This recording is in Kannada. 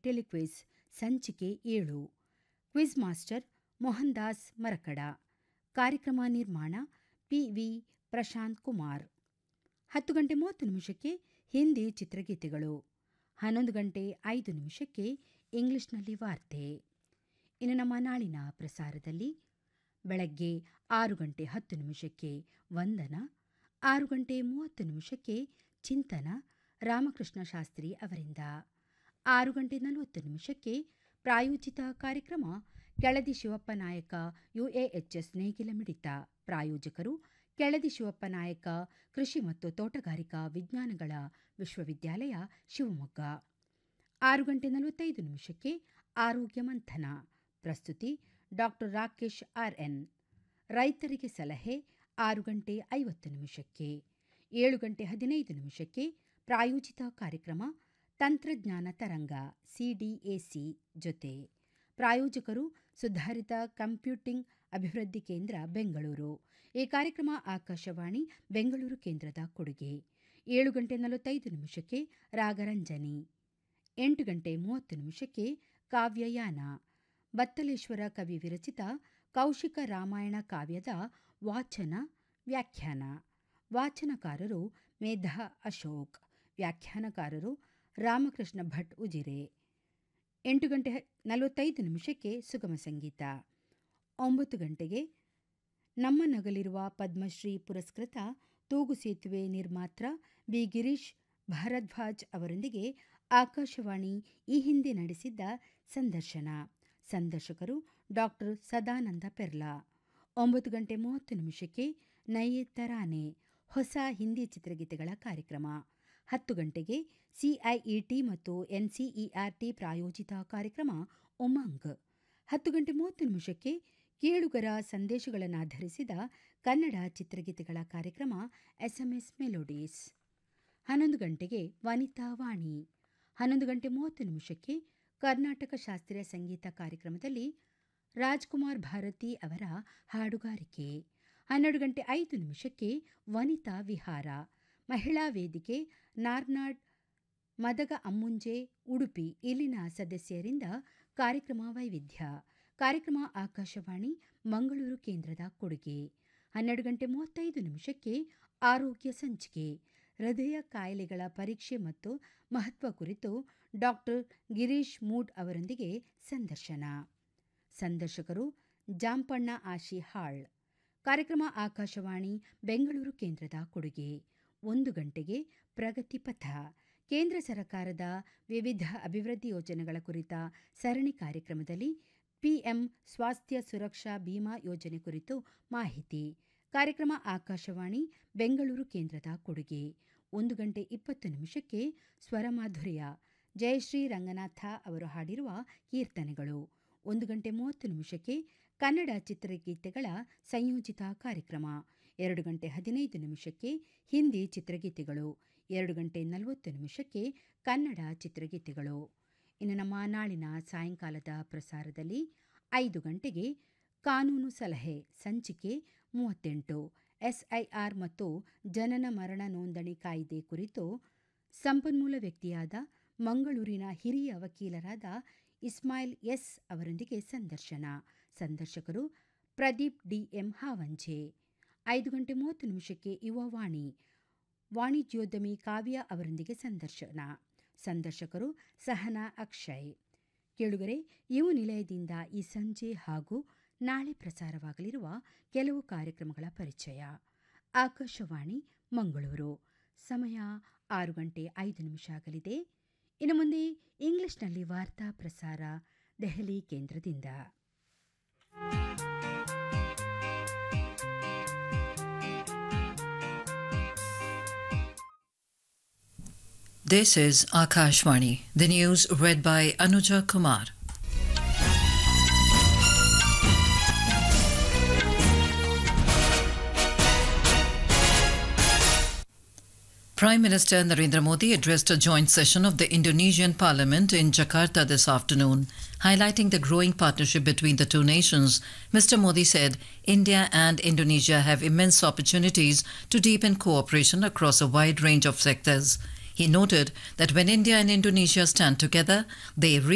ಟೆಲಿಕ್ವಿಜ್ ಸಂಚಿಕೆ ಏಳು ಕ್ವಿಜ್ ಮಾಸ್ಟರ್ ಮೋಹನ್ ದಾಸ್ ಮರಕಡ ಕಾರ್ಯಕ್ರಮ ನಿರ್ಮಾಣ ಪಿ ವಿ ಪ್ರಶಾಂತ್ ಕುಮಾರ್ ಹತ್ತು ಗಂಟೆ ಮೂವತ್ತು ನಿಮಿಷಕ್ಕೆ ಹಿಂದಿ ಚಿತ್ರಗೀತೆಗಳು ಹನ್ನೊಂದು ಗಂಟೆ ಐದು ನಿಮಿಷಕ್ಕೆ ಇಂಗ್ಲಿಷ್ನಲ್ಲಿ ವಾರ್ತೆ ಇನ್ನು ನಮ್ಮ ನಾಳಿನ ಪ್ರಸಾರದಲ್ಲಿ ಬೆಳಗ್ಗೆ ಆರು ಗಂಟೆ ಹತ್ತು ನಿಮಿಷಕ್ಕೆ ವಂದನ ಆರು ಗಂಟೆ ಮೂವತ್ತು ನಿಮಿಷಕ್ಕೆ ಚಿಂತನ ರಾಮಕೃಷ್ಣ ಶಾಸ್ತ್ರಿ ಅವರಿಂದ ಆರು ಗಂಟೆ ನಲವತ್ತು ನಿಮಿಷಕ್ಕೆ ಪ್ರಾಯೋಜಿತ ಕಾರ್ಯಕ್ರಮ ಕೆಳದಿ ಶಿವಪ್ಪ ನಾಯಕ ಯುಎಎಚ್ಎಸ್ ನೇಗಿಲ ಮಿಡಿತ ಪ್ರಾಯೋಜಕರು ಕೆಳದಿ ಶಿವಪ್ಪ ನಾಯಕ ಕೃಷಿ ಮತ್ತು ತೋಟಗಾರಿಕಾ ವಿಜ್ಞಾನಗಳ ವಿಶ್ವವಿದ್ಯಾಲಯ ಶಿವಮೊಗ್ಗ ಆರು ಗಂಟೆ ನಲವತ್ತೈದು ನಿಮಿಷಕ್ಕೆ ಆರೋಗ್ಯ ಮಂಥನ ಪ್ರಸ್ತುತಿ ಡಾಕ್ಟರ್ ರಾಕೇಶ್ ಆರ್ಎನ್ ರೈತರಿಗೆ ಸಲಹೆ ಆರು ಗಂಟೆ ಐವತ್ತು ನಿಮಿಷಕ್ಕೆ ಏಳು ಗಂಟೆ ಹದಿನೈದು ನಿಮಿಷಕ್ಕೆ ಪ್ರಾಯೋಜಿತ ಕಾರ್ಯಕ್ರಮ ತಂತ್ರಜ್ಞಾನ ತರಂಗ ಸಿಡಿಎಸಿ ಜೊತೆ ಪ್ರಾಯೋಜಕರು ಸುಧಾರಿತ ಕಂಪ್ಯೂಟಿಂಗ್ ಅಭಿವೃದ್ಧಿ ಕೇಂದ್ರ ಬೆಂಗಳೂರು ಈ ಕಾರ್ಯಕ್ರಮ ಆಕಾಶವಾಣಿ ಬೆಂಗಳೂರು ಕೇಂದ್ರದ ಕೊಡುಗೆ ಏಳು ಗಂಟೆ ನಲವತ್ತೈದು ನಿಮಿಷಕ್ಕೆ ರಾಗರಂಜನಿ ಎಂಟು ಗಂಟೆ ಮೂವತ್ತು ನಿಮಿಷಕ್ಕೆ ಕಾವ್ಯಯಾನ ಬತ್ತಲೇಶ್ವರ ಕವಿ ವಿರಚಿತ ಕೌಶಿಕ ರಾಮಾಯಣ ಕಾವ್ಯದ ವಾಚನ ವ್ಯಾಖ್ಯಾನ ವಾಚನಕಾರರು ಮೇಧಾ ಅಶೋಕ್ ವ್ಯಾಖ್ಯಾನಕಾರರು ರಾಮಕೃಷ್ಣ ಭಟ್ ಉಜಿರೆ ಎಂಟು ಗಂಟೆ ನಲವತ್ತೈದು ನಿಮಿಷಕ್ಕೆ ಸುಗಮ ಸಂಗೀತ ಒಂಬತ್ತು ಗಂಟೆಗೆ ನಮ್ಮ ನಗಲಿರುವ ಪದ್ಮಶ್ರೀ ಪುರಸ್ಕೃತ ತೂಗು ಸೇತುವೆ ನಿರ್ಮಾತ್ರ ಬಿ ಗಿರೀಶ್ ಭಾರದ್ವಾಜ್ ಅವರೊಂದಿಗೆ ಆಕಾಶವಾಣಿ ಈ ಹಿಂದೆ ನಡೆಸಿದ್ದ ಸಂದರ್ಶನ ಸಂದರ್ಶಕರು ಡಾಕ್ಟರ್ ಸದಾನಂದ ಪೆರ್ಲಾ ಒಂಬತ್ತು ಗಂಟೆ ಮೂವತ್ತು ನಿಮಿಷಕ್ಕೆ ನಯೇ ತರಾನೆ ಹೊಸ ಹಿಂದಿ ಚಿತ್ರಗೀತೆಗಳ ಕಾರ್ಯಕ್ರಮ ಹತ್ತು ಗಂಟೆಗೆ ಸಿಐಇಟಿ ಮತ್ತು ಎನ್ಸಿಇಆರ್ಟಿ ಪ್ರಾಯೋಜಿತ ಕಾರ್ಯಕ್ರಮ ಉಮಂಗ್ ಹತ್ತು ಗಂಟೆ ಮೂವತ್ತು ನಿಮಿಷಕ್ಕೆ ಕೇಳುಗರ ಸಂದೇಶಗಳನ್ನಾಧರಿಸಿದ ಕನ್ನಡ ಚಿತ್ರಗೀತೆಗಳ ಕಾರ್ಯಕ್ರಮ ಎಸ್ಎಂಎಸ್ ಮೆಲೋಡೀಸ್ ಹನ್ನೊಂದು ಗಂಟೆಗೆ ವನಿತಾ ವಾಣಿ ಹನ್ನೊಂದು ಗಂಟೆ ಮೂವತ್ತು ನಿಮಿಷಕ್ಕೆ ಕರ್ನಾಟಕ ಶಾಸ್ತ್ರೀಯ ಸಂಗೀತ ಕಾರ್ಯಕ್ರಮದಲ್ಲಿ ರಾಜ್ಕುಮಾರ್ ಭಾರತಿ ಅವರ ಹಾಡುಗಾರಿಕೆ ಹನ್ನೆರಡು ಗಂಟೆ ಐದು ನಿಮಿಷಕ್ಕೆ ವನಿತಾ ವಿಹಾರ ಮಹಿಳಾ ವೇದಿಕೆ ನಾರ್ನಾಡ್ ಮದಗ ಅಮ್ಮುಂಜೆ ಉಡುಪಿ ಇಲ್ಲಿನ ಸದಸ್ಯರಿಂದ ಕಾರ್ಯಕ್ರಮ ವೈವಿಧ್ಯ ಕಾರ್ಯಕ್ರಮ ಆಕಾಶವಾಣಿ ಮಂಗಳೂರು ಕೇಂದ್ರದ ಕೊಡುಗೆ ಹನ್ನೆರಡು ಗಂಟೆ ಮೂವತ್ತೈದು ನಿಮಿಷಕ್ಕೆ ಆರೋಗ್ಯ ಸಂಚಿಕೆ ಹೃದಯ ಕಾಯಿಲೆಗಳ ಪರೀಕ್ಷೆ ಮತ್ತು ಮಹತ್ವ ಕುರಿತು ಡಾಕ್ಟರ್ ಗಿರೀಶ್ ಮೂಡ್ ಅವರೊಂದಿಗೆ ಸಂದರ್ಶನ ಸಂದರ್ಶಕರು ಜಾಂಪಣ್ಣ ಆಶಿ ಹಾಳ್ ಕಾರ್ಯಕ್ರಮ ಆಕಾಶವಾಣಿ ಬೆಂಗಳೂರು ಕೇಂದ್ರದ ಕೊಡುಗೆ ಒಂದು ಗಂಟೆಗೆ ಪ್ರಗತಿ ಪಥ ಕೇಂದ್ರ ಸರ್ಕಾರದ ವಿವಿಧ ಅಭಿವೃದ್ಧಿ ಯೋಜನೆಗಳ ಕುರಿತ ಸರಣಿ ಕಾರ್ಯಕ್ರಮದಲ್ಲಿ ಪಿಎಂ ಸ್ವಾಸ್ಥ್ಯ ಸುರಕ್ಷಾ ಬಿಮಾ ಯೋಜನೆ ಕುರಿತು ಮಾಹಿತಿ ಕಾರ್ಯಕ್ರಮ ಆಕಾಶವಾಣಿ ಬೆಂಗಳೂರು ಕೇಂದ್ರದ ಕೊಡುಗೆ ಒಂದು ಗಂಟೆ ಇಪ್ಪತ್ತು ನಿಮಿಷಕ್ಕೆ ಸ್ವರಮಾಧುರ್ಯ ಜಯಶ್ರೀ ರಂಗನಾಥ ಅವರು ಹಾಡಿರುವ ಕೀರ್ತನೆಗಳು ಒಂದು ಗಂಟೆ ಮೂವತ್ತು ನಿಮಿಷಕ್ಕೆ ಕನ್ನಡ ಚಿತ್ರಗೀತೆಗಳ ಸಂಯೋಜಿತ ಕಾರ್ಯಕ್ರಮ ಎರಡು ಗಂಟೆ ಹದಿನೈದು ನಿಮಿಷಕ್ಕೆ ಹಿಂದಿ ಚಿತ್ರಗೀತೆಗಳು ಎರಡು ಗಂಟೆ ನಲವತ್ತು ನಿಮಿಷಕ್ಕೆ ಕನ್ನಡ ಚಿತ್ರಗೀತೆಗಳು ಇನ್ನು ನಮ್ಮ ನಾಳಿನ ಸಾಯಂಕಾಲದ ಪ್ರಸಾರದಲ್ಲಿ ಐದು ಗಂಟೆಗೆ ಕಾನೂನು ಸಲಹೆ ಸಂಚಿಕೆ ಮೂವತ್ತೆಂಟು ಎಸ್ಐಆರ್ ಮತ್ತು ಜನನ ಮರಣ ನೋಂದಣಿ ಕಾಯ್ದೆ ಕುರಿತು ಸಂಪನ್ಮೂಲ ವ್ಯಕ್ತಿಯಾದ ಮಂಗಳೂರಿನ ಹಿರಿಯ ವಕೀಲರಾದ ಇಸ್ಮಾಯಿಲ್ ಎಸ್ ಅವರೊಂದಿಗೆ ಸಂದರ್ಶನ ಸಂದರ್ಶಕರು ಪ್ರದೀಪ್ ಡಿಎಂ ಹಾವಂಜೆ ಐದು ಗಂಟೆ ಮೂವತ್ತು ನಿಮಿಷಕ್ಕೆ ಯುವವಾಣಿ ವಾಣಿಜ್ಯೋದ್ಯಮಿ ಕಾವ್ಯ ಅವರೊಂದಿಗೆ ಸಂದರ್ಶನ ಸಂದರ್ಶಕರು ಸಹನಾ ಅಕ್ಷಯ್ ಕೇಳುಗರೆ ಇವು ನಿಲಯದಿಂದ ಈ ಸಂಜೆ ಹಾಗೂ ನಾಳೆ ಪ್ರಸಾರವಾಗಲಿರುವ ಕೆಲವು ಕಾರ್ಯಕ್ರಮಗಳ ಪರಿಚಯ ಆಕಾಶವಾಣಿ ಮಂಗಳೂರು ಸಮಯ ಆರು ಗಂಟೆ ಐದು ನಿಮಿಷ ಆಗಲಿದೆ ಇನ್ನು ಮುಂದೆ ಇಂಗ್ಲಿಷ್ನಲ್ಲಿ ವಾರ್ತಾ ಪ್ರಸಾರ ದೆಹಲಿ ಕೇಂದ್ರದಿಂದ This is Akashvani, the news read by Anuja Kumar. Prime Minister Narendra Modi addressed a joint session of the Indonesian Parliament in Jakarta this afternoon. Highlighting the growing partnership between the two nations, Mr. Modi said India and Indonesia have immense opportunities to deepen cooperation across a wide range of sectors. He noted that when India and Indonesia stand together, they